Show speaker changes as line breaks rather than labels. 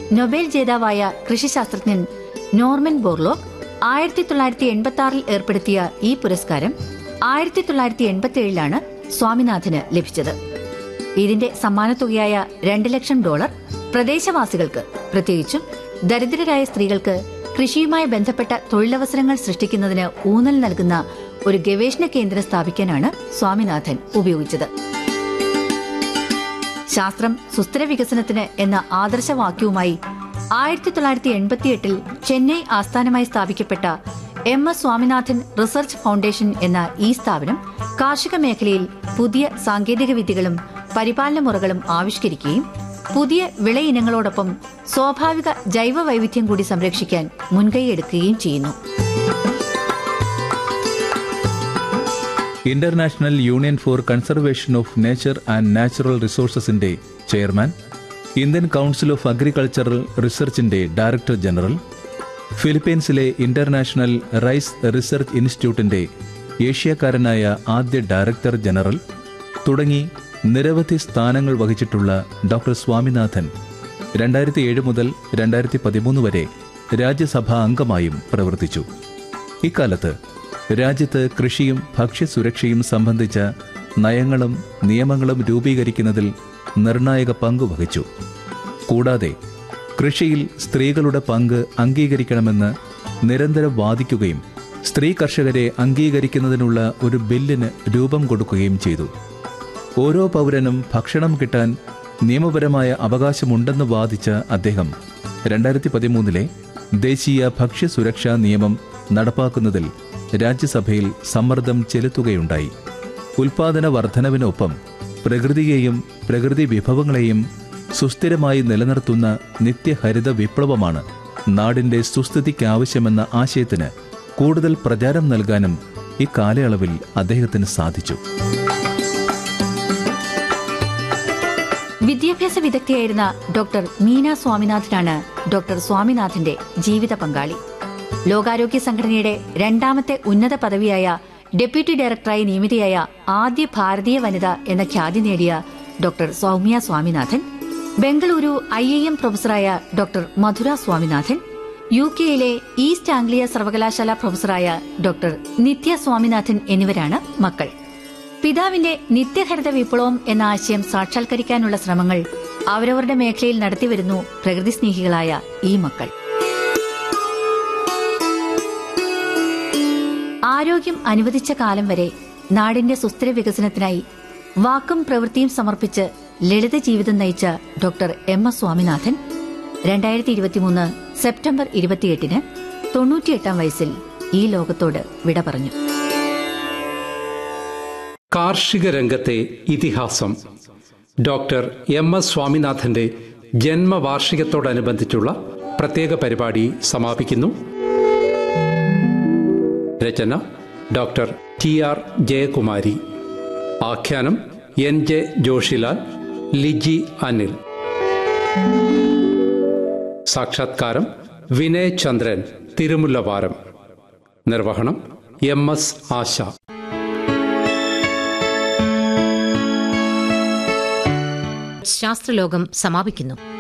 Nobel ജേതാവായ കൃഷിശാസ്ത്രജ്ഞൻ Norman ബോർലോക്ക് ആയിരത്തി തൊള്ളായിരത്തി എൺപത്തി ആറിൽ ഏർപ്പെടുത്തിയ ഈ പുരസ്കാരം ആയിരത്തി തൊള്ളായിരത്തി എൺപത്തി ഏഴിലാണ് സ്വാമിനാഥന് ലഭിച്ചത് ഇതിന്റെ സമ്മാനത്തുകയായ രണ്ട് ലക്ഷം ഡോളർ പ്രദേശവാസികൾക്ക് പ്രത്യേകിച്ചും ദരിദ്രരായ സ്ത്രീകൾക്ക് കൃഷിയുമായി ബന്ധപ്പെട്ട തൊഴിലവസരങ്ങൾ സൃഷ്ടിക്കുന്നതിന് ഊന്നൽ നൽകുന്ന ഒരു ഗവേഷണ കേന്ദ്രം സ്ഥാപിക്കാനാണ് സ്വാമിനാഥൻ ഉപയോഗിച്ചത് ശാസ്ത്രം സുസ്ഥിര വികസനത്തിന് എന്ന ആദർശവാക്യവുമായി ആയിരത്തി തൊള്ളായിരത്തി എൺപത്തിയെട്ടിൽ ചെന്നൈ ആസ്ഥാനമായി സ്ഥാപിക്കപ്പെട്ട M S Swaminathan research foundation എന്ന ഈ സ്ഥാപനം കാർഷിക മേഖലയിൽ പുതിയ സാങ്കേതിക വിദ്യകളും പരിപാലന മുറകളും ആവിഷ്കരിക്കുകയും പുതിയ വിളയിനങ്ങളോടൊപ്പം സ്വാഭാവിക ജൈവ വൈവിധ്യം കൂടി സംരക്ഷിക്കാൻ മുൻകൈയെടുക്കുകയും ചെയ്യുന്നു
international union for conservation of nature and natural റിസോഴ്സസിന്റെ chairman Indian council of agricultural റിസർച്ചിന്റെ ഡയറക്ടർ ജനറൽ ഫിലിപ്പീൻസിലെ ഇന്റർനാഷണൽ റൈസ് റിസർച്ച് ഇൻസ്റ്റിറ്റ്യൂട്ടിന്റെ ഏഷ്യക്കാരനായ ആദ്യ ഡയറക്ടർ ജനറൽ തുടങ്ങി നിരവധി സ്ഥാനങ്ങൾ വഹിച്ചിട്ടുള്ള ഡോക്ടർ സ്വാമിനാഥൻ രണ്ടായിരത്തി ഏഴ് മുതൽ രണ്ടായിരത്തി പതിമൂന്ന് വരെ രാജ്യസഭാ അംഗമായും പ്രവർത്തിച്ചു ഇക്കാലത്ത് രാജ്യത്ത് കൃഷിയും ഭക്ഷ്യസുരക്ഷയും സംബന്ധിച്ച നയങ്ങളും നിയമങ്ങളും രൂപീകരിക്കുന്നതിൽ നിർണായക പങ്ക് വഹിച്ചു കൂടാതെ കൃഷിയിൽ സ്ത്രീകളുടെ പങ്ക് അംഗീകരിക്കണമെന്ന് നിരന്തരം വാദിക്കുകയും സ്ത്രീ കർഷകരെ അംഗീകരിക്കുന്നതിനുള്ള ഒരു ബില്ലിന് രൂപം കൊടുക്കുകയും ചെയ്തു ഓരോ പൗരനും ഭക്ഷണം കിട്ടാൻ നിയമപരമായ അവകാശമുണ്ടെന്ന് വാദിച്ച അദ്ദേഹം രണ്ടായിരത്തി പതിമൂന്നിലെ ദേശീയ ഭക്ഷ്യസുരക്ഷാ നിയമം നടപ്പാക്കുന്നതിൽ രാജ്യസഭയിൽ സമ്മർദ്ദം ചെലുത്തുകയുണ്ടായി ഉൽപാദന വർധനവിനൊപ്പം പ്രകൃതിയെയും പ്രകൃതി വിഭവങ്ങളെയും സുസ്ഥിരമായി നിലനിർത്തുന്ന നിത്യഹരിത വിപ്ലവമാണ് നാടിന്റെ സുസ്ഥിതിക്കാവശ്യമെന്ന ആശയത്തിന് കൂടുതൽ പ്രചാരം നൽകാനും ഇക്കാലയളവിൽ അദ്ദേഹത്തിന് സാധിച്ചു
വിദ്യാഭ്യാസ വിദഗ്ധയായിരുന്ന ഡോക്ടർ മീന സ്വാമിനാഥനാണ് ഡോക്ടർ സ്വാമിനാഥന്റെ ജീവിത പങ്കാളി ലോകാരോഗ്യ സംഘടനയുടെ രണ്ടാമത്തെ ഉന്നത പദവിയായ ഡെപ്യൂട്ടി ഡയറക്ടറായി നിയമിതയായ ആദ്യ ഭാരതീയ വനിത എന്ന ഖ്യാതി നേടിയ doctor Soumya Swaminathan Bengaluru I I M പ്രൊഫസറായ ഡോക്ടർ മധുര സ്വാമിനാഥൻ യു കെയിലെ ഈസ്റ്റ് ആംഗ്ലിയ സർവകലാശാല പ്രൊഫസറായ ഡോക്ടർ നിത്യ സ്വാമിനാഥൻ എന്നിവരാണ് മക്കൾ പിതാവിന്റെ നിത്യഹരിത വിപ്ലവം എന്ന ആശയം സാക്ഷാത്കരിക്കാനുള്ള ശ്രമങ്ങൾ അവരവരുടെ മേഖലയിൽ നടത്തിവരുന്നു പ്രകൃതി സ്നേഹികളായ ഈ മക്കൾ ആരോഗ്യം അനുവദിച്ച കാലം വരെ നാടിന്റെ സുസ്ഥിര വികസനത്തിനായി വാക്കും പ്രവൃത്തിയും സമർപ്പിച്ച് ലളിത ജീവിതം നയിച്ച ഡോക്ടർ എം എസ് സ്വാമിനാഥൻ രണ്ടായിരത്തി ഇരുപത്തിമൂന്ന് സെപ്റ്റംബർ ഇരുപത്തിയെട്ടിന് തൊണ്ണൂറ്റിയെട്ടാം വയസ്സിൽ ഈ ലോകത്തോട് വിട പറഞ്ഞു
കാർഷിക രംഗത്തെ ഇതിഹാസം ഡോക്ടർ എം എസ് സ്വാമിനാഥന്റെ ജന്മവാർഷികത്തോടനുബന്ധിച്ചുള്ള പ്രത്യേക പരിപാടി സമാപിക്കുന്നു രചന ഡോക്ടർ ടി ആർ ജയകുമാരി ആഖ്യാനം എൻ ജെ ജോഷിലാൽ ലിജി അനിൽ സാക്ഷാത്കാരം വിനയ് ചന്ദ്രൻ തിരുമുല്ലവാരം നിർവഹണം എം എസ് ആശ
ശാസ്ത്രലോകം സമാപിക്കുന്നു